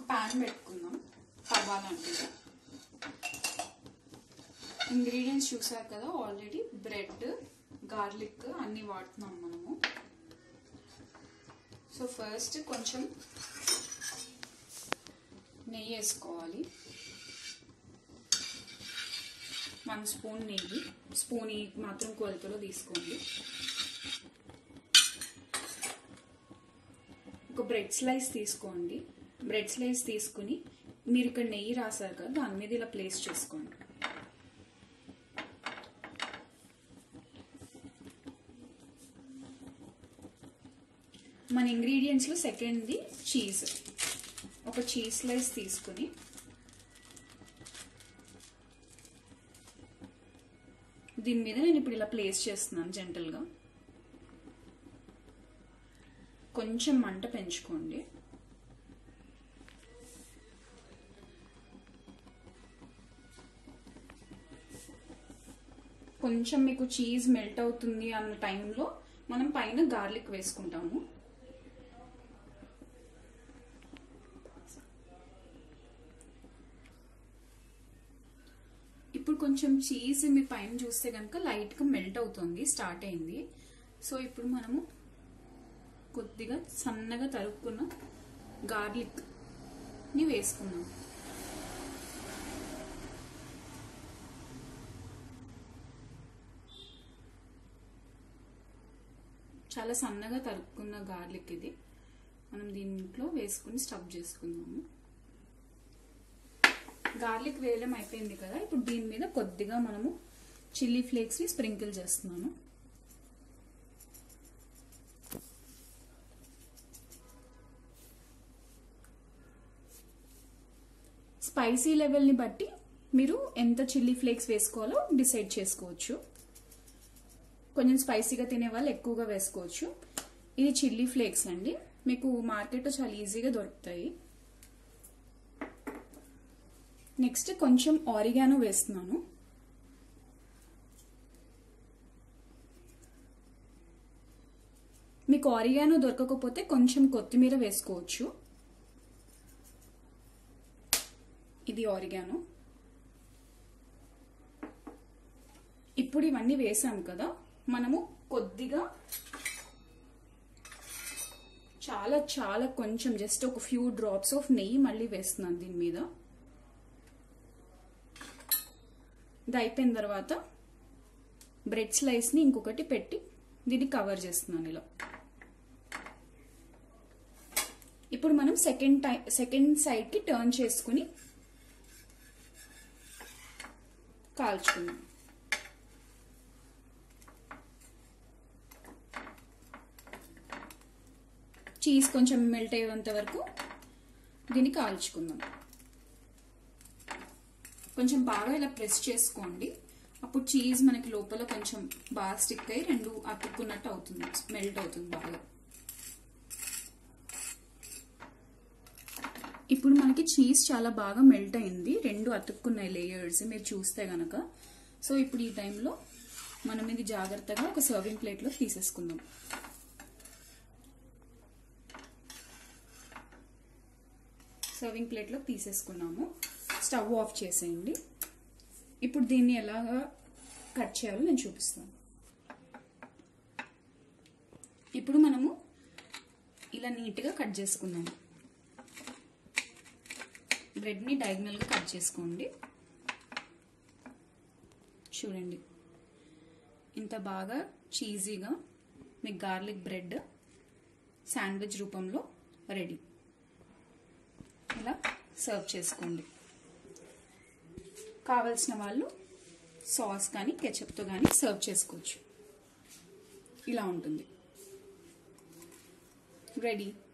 pan పెట్టుకుందాం తవా లాంటిది ingredients చూసారు కదా ఆల్రెడీ బ్రెడ్ గార్లిక్ అన్ని వాడుతున్నాం మనము సో ఫస్ట్ కొంచెం నెయ్యి వేసుకోవాలి వన్ స్పూన్ నెయ్యి స్పూన్ ఈ మాత్రం కొలతలో తీసుకోండి ఒక బ్రెడ్ స్లైస్ తీసుకోండి బ్రెడ్ స్లైస్ తీసుకుని మీరు ఇక్కడ నెయ్యి రాశారు కదా దాని మీద ఇలా ప్లేస్ చేసుకోండి మన ఇంగ్రీడియంట్స్లో సెకండ్ది చీజ్ ఒక చీజ్ స్లైస్ తీసుకుని దీని మీద నేను ఇప్పుడు ఇలా ప్లేస్ చేస్తున్నాను జెంటల్గా కొంచెం మంట పెంచుకోండి కొంచెం మీకు చీజ్ మెల్ట్ అవుతుంది అన్న టైంలో మనం పైన గార్లిక్ వేసుకుంటాము ఇప్పుడు కొంచెం చీజ్ మీ పైన చూస్తే కనుక లైట్గా మెల్ట్ అవుతుంది స్టార్ట్ అయింది సో ఇప్పుడు మనము కొద్దిగా సన్నగా తరుక్కున్న గార్లిక్ ని వేసుకున్నాం చాలా సన్నగా తరుక్కున్న గార్లిక్ ఇది మనం దీంట్లో వేసుకుని స్టఫ్ చేసుకుందాము గార్లిక్ వేయడం అయిపోయింది కదా ఇప్పుడు దీని మీద కొద్దిగా మనము చిల్లీ ఫ్లేక్స్ ని స్ప్రింకిల్ చేస్తున్నాను స్పైసీ లెవెల్ని బట్టి మీరు ఎంత చిల్లీ ఫ్లేక్స్ వేసుకోవాలో డిసైడ్ చేసుకోవచ్చు కొంచెం స్పైసీగా తినే వాళ్ళు ఎక్కువగా వేసుకోవచ్చు ఇది చిల్లీ ఫ్లేక్స్ అండి మీకు మార్కెట్లో చాలా ఈజీగా దొరుకుతాయి నెక్స్ట్ కొంచెం ఆరిగానో వేస్తున్నాను మీకు ఆరిగానో దొరకకపోతే కొంచెం కొత్తిమీర వేసుకోవచ్చు ఇది ఆరిగానో ఇప్పుడు ఇవన్నీ వేసాం కదా మనము కొద్దిగా చాలా చాలా కొంచెం జస్ట్ ఒక ఫ్యూ డ్రాప్స్ ఆఫ్ నెయ్యి మళ్ళీ వేస్తున్నాను దీని మీద ఇది అయిపోయిన తర్వాత బ్రెడ్ స్లైస్ని ఇంకొకటి పెట్టి దీన్ని కవర్ చేస్తున్నాను ఇలా ఇప్పుడు మనం సెకండ్ టైం సెకండ్ సైడ్కి టర్న్ చేసుకుని కాల్చుకుందాం చీజ్ కొంచెం మెల్ట్ అయ్యేంత వరకు దీన్ని కాల్చుకుందాం కొంచెం బాగా ఇలా ప్రెస్ చేసుకోండి అప్పుడు చీజ్ మనకి లోపల కొంచెం బాగా స్టిక్ అయ్యి రెండు అతుక్కున్నట్టు అవుతుంది మెల్ట్ అవుతుంది బాగా ఇప్పుడు మనకి చీజ్ చాలా బాగా మెల్ట్ అయింది రెండు అతుక్కున్నాయి లేయర్స్ మీరు చూస్తే గనక సో ఇప్పుడు ఈ టైంలో మనం ఇది జాగ్రత్తగా ఒక సర్వింగ్ ప్లేట్లో తీసేసుకుందాం సర్వింగ్ ప్లేట్లో తీసేసుకున్నాము స్టవ్ ఆఫ్ చేసేయండి ఇప్పుడు దీన్ని ఎలాగా కట్ చేయాలో నేను చూపిస్తాను ఇప్పుడు మనము ఇలా నీట్గా కట్ చేసుకుందాము బ్రెడ్ని డయాగ్నల్గా కట్ చేసుకోండి చూడండి ఇంత బాగా చీజీగా మీకు గార్లిక్ బ్రెడ్ శాండ్విచ్ రూపంలో రెడీ ఇలా సర్వ్ చేసుకోండి కావలసిన వాళ్ళు సాస్ కానీ కెచప్తో కానీ సర్వ్ చేసుకోవచ్చు ఇలా ఉంటుంది రెడీ